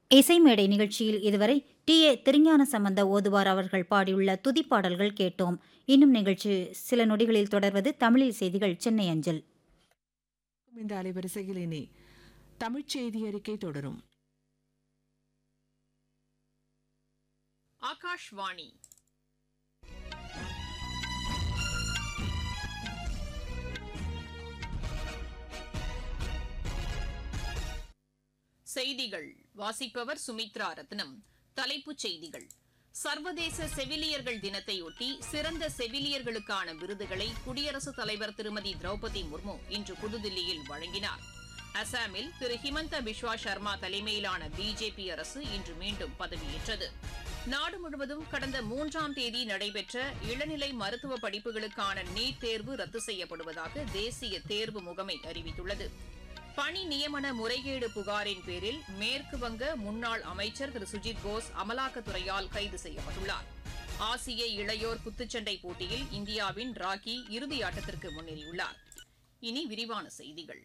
இசைமேடை நிகழ்ச்சியில் இதுவரை டி ஏ திருஞான சம்பந்த ஓதுவார் அவர்கள் பாடியுள்ள துதிப்பாடல்கள் கேட்டோம் இன்னும் நிகழ்ச்சி சில நொடிகளில் தொடர்வது தமிழில் செய்திகள் சென்னை அஞ்சல் இந்த அலைவரிசையில் இனி தமிழ்ச் செய்தி அறிக்கை தொடரும் ஆகாஷ்வாணி செய்திகள் வாசிப்பவர் சுமித்ரா ரத்னம் தலைப்புச் செய்திகள் சர்வதேச செவிலியர்கள் தினத்தையொட்டி சிறந்த செவிலியர்களுக்கான விருதுகளை குடியரசுத் தலைவர் திருமதி திரௌபதி முர்மு இன்று புதுதில்லியில் வழங்கினார் அசாமில் திரு ஹிமந்த பிஸ்வா சர்மா தலைமையிலான பிஜேபி அரசு இன்று மீண்டும் பதவியேற்றது நாடு முழுவதும் கடந்த மூன்றாம் தேதி நடைபெற்ற இளநிலை மருத்துவ படிப்புகளுக்கான நீட் தேர்வு ரத்து செய்யப்படுவதாக தேசிய தேர்வு முகமை அறிவித்துள்ளது பணி நியமன முறைகேடு புகாரின் பேரில் மேற்கு வங்க முன்னாள் அமைச்சர் திரு சுஜித் போஸ் அமலாக்கத்துறையால் கைது செய்யப்பட்டுள்ளார் ஆசிய இளையோர் குத்துச்சண்டை போட்டியில் இந்தியாவின் ராக்கி இறுதி ஆட்டத்திற்கு முன்னேறியுள்ளார் இனி விரிவான செய்திகள்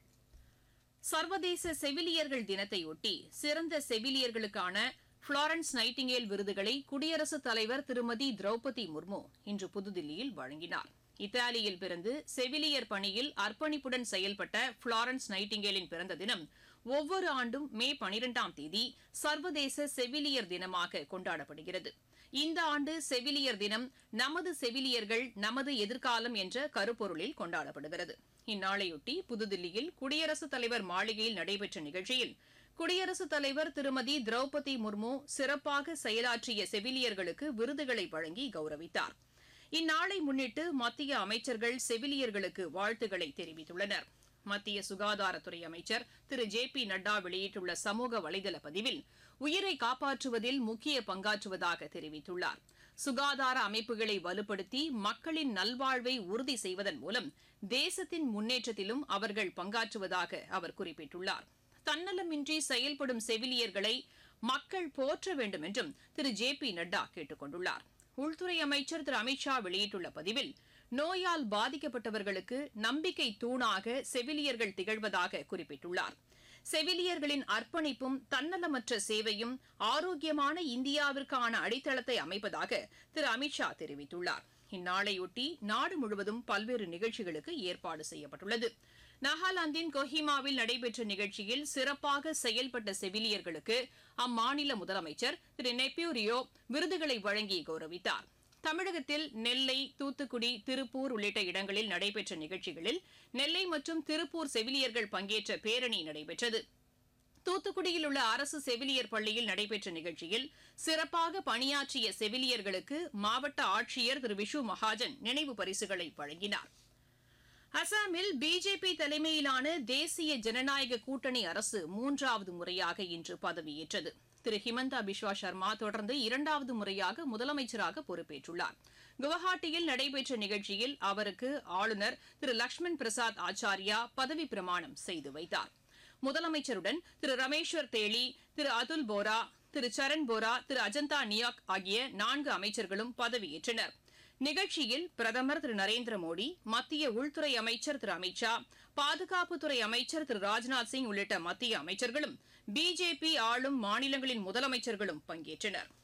சர்வதேச செவிலியர்கள் தினத்தையொட்டி சிறந்த செவிலியர்களுக்கான புளாரன்ஸ் நைட்டிங்கேல் விருதுகளை குடியரசுத் தலைவர் திருமதி திரௌபதி முர்மு இன்று புதுதில்லியில் வழங்கினார் இத்தாலியில் பிறந்து செவிலியர் பணியில் அர்ப்பணிப்புடன் செயல்பட்ட புளாரன்ஸ் நைட்டிங்கேலின் பிறந்த தினம் ஒவ்வொரு ஆண்டும் மே பனிரெண்டாம் தேதி சர்வதேச செவிலியர் தினமாக கொண்டாடப்படுகிறது இந்த ஆண்டு செவிலியர் தினம் நமது செவிலியர்கள் நமது எதிர்காலம் என்ற கருப்பொருளில் கொண்டாடப்படுகிறது இந்நாளையொட்டி புதுதில்லியில் குடியரசுத் தலைவர் மாளிகையில் நடைபெற்ற நிகழ்ச்சியில் குடியரசுத் தலைவர் திருமதி திரௌபதி முர்மு சிறப்பாக செயலாற்றிய செவிலியர்களுக்கு விருதுகளை வழங்கி கௌரவித்தார் இந்நாளை முன்னிட்டு மத்திய அமைச்சர்கள் செவிலியர்களுக்கு வாழ்த்துக்களை தெரிவித்துள்ளனர் மத்திய சுகாதாரத்துறை அமைச்சர் திரு ஜே பி நட்டா வெளியிட்டுள்ள சமூக வலைதள பதிவில் உயிரை காப்பாற்றுவதில் முக்கிய பங்காற்றுவதாக தெரிவித்துள்ளார் சுகாதார அமைப்புகளை வலுப்படுத்தி மக்களின் நல்வாழ்வை உறுதி செய்வதன் மூலம் தேசத்தின் முன்னேற்றத்திலும் அவர்கள் பங்காற்றுவதாக அவர் குறிப்பிட்டுள்ளார் தன்னலமின்றி செயல்படும் செவிலியர்களை மக்கள் போற்ற வேண்டும் என்றும் திரு ஜே பி நட்டா கேட்டுக் கொண்டுள்ளார் உள்துறை அமைச்சர் திரு அமித்ஷா வெளியிட்டுள்ள பதிவில் நோயால் பாதிக்கப்பட்டவர்களுக்கு நம்பிக்கை தூணாக செவிலியர்கள் திகழ்வதாக குறிப்பிட்டுள்ளார் செவிலியர்களின் அர்ப்பணிப்பும் தன்னலமற்ற சேவையும் ஆரோக்கியமான இந்தியாவிற்கான அடித்தளத்தை அமைப்பதாக திரு அமித்ஷா தெரிவித்துள்ளார் இந்நாளையொட்டி நாடு முழுவதும் பல்வேறு நிகழ்ச்சிகளுக்கு ஏற்பாடு செய்யப்பட்டுள்ளது நாகாலாந்தின் கொஹிமாவில் நடைபெற்ற நிகழ்ச்சியில் சிறப்பாக செயல்பட்ட செவிலியர்களுக்கு அம்மாநில முதலமைச்சர் திரு நெப்பியூரியோ விருதுகளை வழங்கி கௌரவித்தார் தமிழகத்தில் நெல்லை தூத்துக்குடி திருப்பூர் உள்ளிட்ட இடங்களில் நடைபெற்ற நிகழ்ச்சிகளில் நெல்லை மற்றும் திருப்பூர் செவிலியர்கள் பங்கேற்ற பேரணி நடைபெற்றது தூத்துக்குடியில் உள்ள அரசு செவிலியர் பள்ளியில் நடைபெற்ற நிகழ்ச்சியில் சிறப்பாக பணியாற்றிய செவிலியர்களுக்கு மாவட்ட ஆட்சியர் திரு விஷு மகாஜன் நினைவு பரிசுகளை வழங்கினார் அசாமில் பிஜேபி தலைமையிலான தேசிய ஜனநாயக கூட்டணி அரசு மூன்றாவது முறையாக இன்று பதவியேற்றது திரு ஹிமந்தா பிஸ்வா சர்மா தொடர்ந்து இரண்டாவது முறையாக முதலமைச்சராக பொறுப்பேற்றுள்ளார் குவஹாட்டியில் நடைபெற்ற நிகழ்ச்சியில் அவருக்கு ஆளுநர் திரு லக்ஷ்மண் பிரசாத் ஆச்சாரியா பதவி பிரமாணம் செய்து வைத்தார் முதலமைச்சருடன் திரு ரமேஸ்வர் தேலி திரு அதுல் போரா திரு சரண் போரா திரு அஜந்தா நியாக் ஆகிய நான்கு அமைச்சர்களும் பதவியேற்றனர் நிகழ்ச்சியில் பிரதமர் திரு நரேந்திர மோடி மத்திய உள்துறை அமைச்சர் திரு அமித்ஷா பாதுகாப்புத்துறை அமைச்சர் திரு ராஜ்நாத் சிங் உள்ளிட்ட மத்திய அமைச்சர்களும் பிஜேபி ஆளும் மாநிலங்களின் முதலமைச்சர்களும் பங்கேற்றனர்